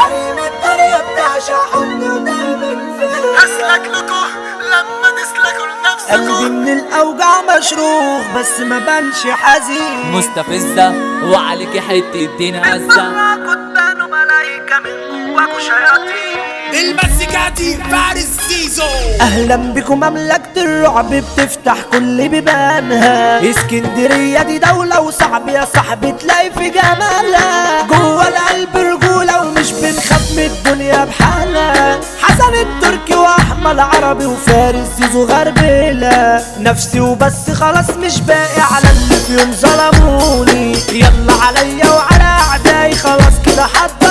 حريم الدنيا بتعشق حضن ودايما فين اسلك لكم لما تسلكوا قلبي لنفسكم من الاوجاع مشروخ بس ما بانش حزين مستفزة وعليكي حتة دين هزة كنتانوا ملايكة من جواكوا شياطين المزيكاتي فارس زيزو اهلا بكم مملكة الرعب بتفتح كل بيبانها اسكندرية دي دولة وصعب يا صاحبي تلاقي في جمالها جوه القلب رجولة ومش بنخاف من الدنيا بحالها حسن التركي واحمد عربي وفارس زيزو غربلة نفسي وبس خلاص مش باقي على اللي في يوم ظلموني يلا عليا وعلى اعدائي خلاص كده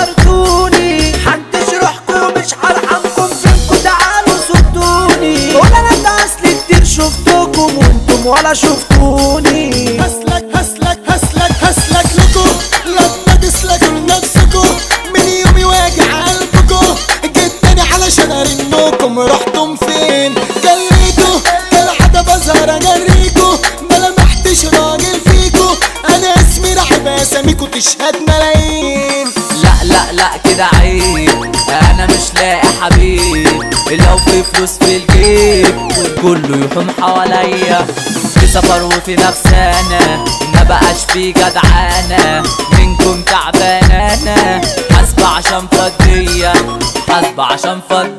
حضرتوني حنتش روحكم مش هرحمكم فينكم تعالوا صدوني ولا انا اصلي كتير شفتكم وانتم ولا شفتوني هسلك هسلك هسلك هسلك لكم لما تسلكوا لنفسكم من يومي واجع قلبكم جيت تاني علشان ارنكم رحتم فين جريتوا كالعادة بظهر اجريكوا ما لمحتش راجل فيكوا انا اسمي رعب اساميكوا تشهد ملايين لا لا لا كده عيب انا مش لاقي حبيب لو في فلوس في الجيب كله يحوم حواليا في سفر وفي نفسانا ما بقاش في جدعانة منكم تعبانة انا حاسبة عشان فضية حاسبة عشان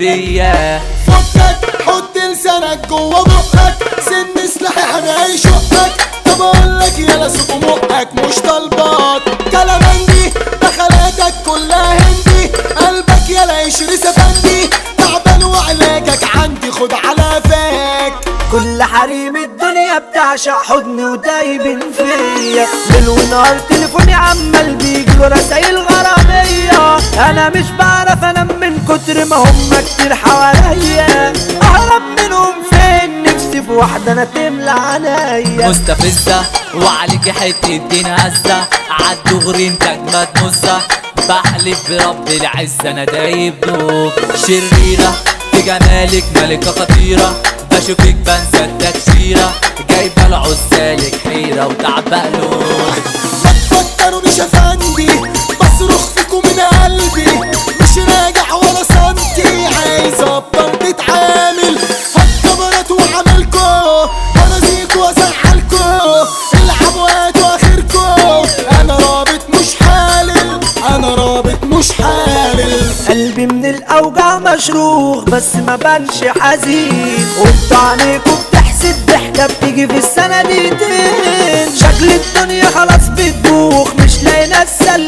فضية فكك حط لسانك جوه بقك سن سلاحي حماي شقك طب اقول لك يلا سوق مقك مش طالبات كلامندي دخلاتك كلها هندي قلبك يلا يشري سفندي تعبان وعلاجك عندي خد على فاك كل حريم الدنيا بتعشق حضن ودايبين فيا ليل ونهار تليفوني عمال بيجيله رسايل غرامية انا مش بعرف انام من كتر ما هم كتير حواليا اهرب منهم فين نفسي في واحدة انا تملى عليا مستفزة وعليكي حتة دين هزة عالدغري انت اجمد مزة بحلف برب العزة انا دايب دوب شريرة في جمالك ملكة خطيرة بشوفك بنسى التكشيرة جايبة العزالك حيرة وتعب قلوب ما تفكرونيش افندي بصرخ فيكم من قلبي مش راجع ولا سنتي عايز افضل تتعامل هالكاميرات وعملكو ورازيكو وازعلكو العبوا هاتوا اخركو انا رابط مش حالل انا رابط مش حالل قلبي من الاوجاع مشروخ بس ما بانش حزين وانتوا عينيكوا بتحسد ضحكة بتيجي في السنة دقيقتين شكل الدنيا خلاص بتبوخ مش لاقي ناس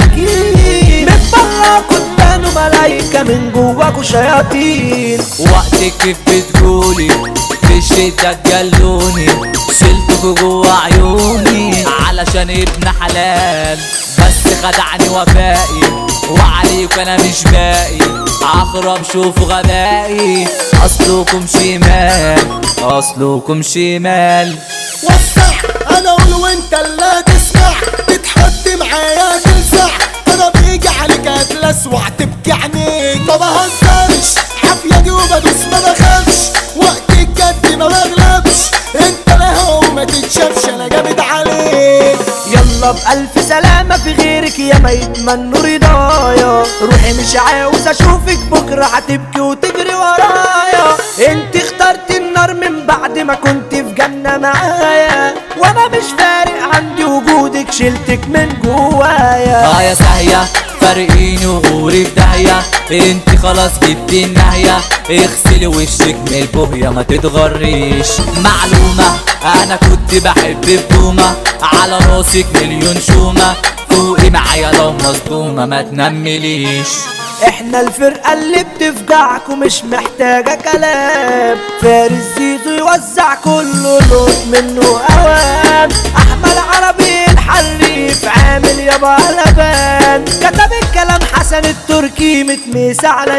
سالكين من بره كنتانوا ملايكة من جواكوا شياطين وقتك كيف بتقولي في الشدة تجلوني شلتكوا جوا عيوني علشان ابن حلال بس خدعني وفائي وعليك انا مش باقي عقرب شوفوا غبائي اصلكم شمال اصلكم شمال وسع انا اقول وانت اللي تسمع تتحط معايا تلسع انا بيجي عليك اتلسوع تبكي عينيك ما بهزرش عافية دي وبدوس ما بخافش وقت الجد ما بغلبش انت لا هو ما تتشافش انا جامد عليك يلا بألف سلامة في غيرك يا ما يتمنوا رضايا روحي مش عاوز اشوفك بكرة هتبكي وتجري ورايا انت اخترت النار من بعد ما كنت في جنة معايا وانا مش فارق عندي وجودك شلتك من جوايا اه يا ساهية فارقين وغوري في داهية انت خلاص جبتي النهية اغسلي وشك من البوهية ما تتغريش معلومة انا كنت بحب بومة على راسك مليون شومة فوقي معايا لو مصدومة ما تنمليش احنا الفرقة اللي بتفجعك ومش محتاجة كلام فارس زيزو يوزع كله لوت منه اوام احمد عربي الحريف عامل يابا قلبان كتب الكلام حسن التركي متميس على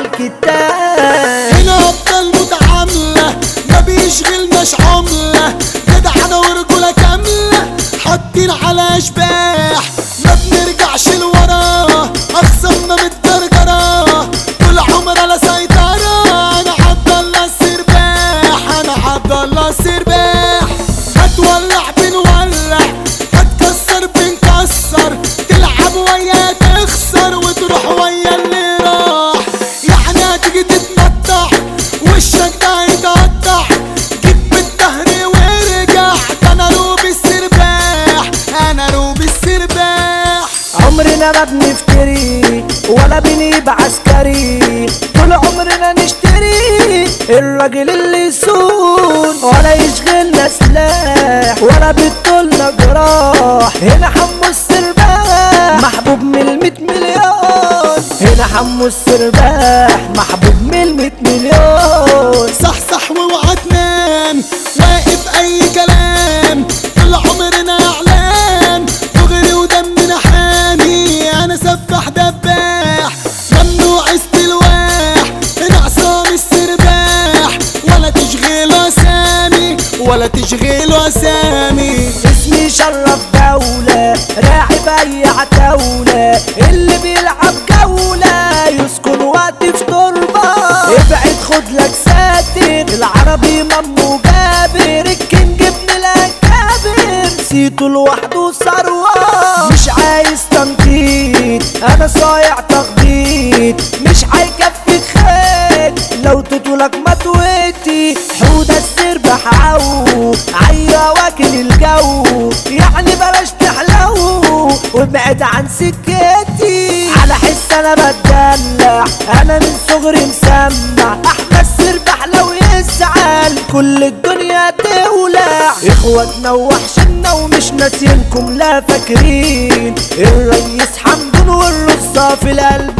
الكتاب هنا افضل متعاملة ما بيشغلناش عملة جدعنة ورجولة كاملة حاطين على اشباح ما بنرجعش لورا اخصمنا متجرجرة طول عمرنا سيطرة انا عبد الله السرباح انا عبد الله السرباح هتولع بنولع هتكسر بنكسر تلعب ويا تخسر وتروح ويا اللي راح عمرنا ما بنفتري ولا بنجيب عسكري طول عمرنا نشتري الراجل اللي يسون ولا يشغلنا سلاح ولا بتطولنا جراح هنا حمو السرباح محبوب من الميت مليون هنا حمو السرباح محبوب من الميت مليون صح صح واوعى تنام واقف اي كلام طول عمرنا اعلام دغري ودمنا حامي انا سفاح دباح ممنوع استلواح هنا عصام السرباح ولا تشغيله اسامي ولا تشغيله اسامي اسمي شرف دولة راعي بيع دولة اللي بيلعب جولة يسكن وقت في تربة ابعد خد لك ساتر العربي ممو جابر الكينج ابن الاكابر سيتو لوحده ثروة مش عايز تنطيط انا صايع تخبيط مش هيكفيك خير لو تطولك ما تويتي حودة السربح عو عيا واكل الجو يعني بلاش تحلو وابعد عن سكتي على حس انا بتدلع انا من صغري مسمع احمد السربح لو يزعل كل الدنيا تولع اخواتنا وحشنا ومش ناسينكم لا فاكرين الريس حمدون والرصة في القلب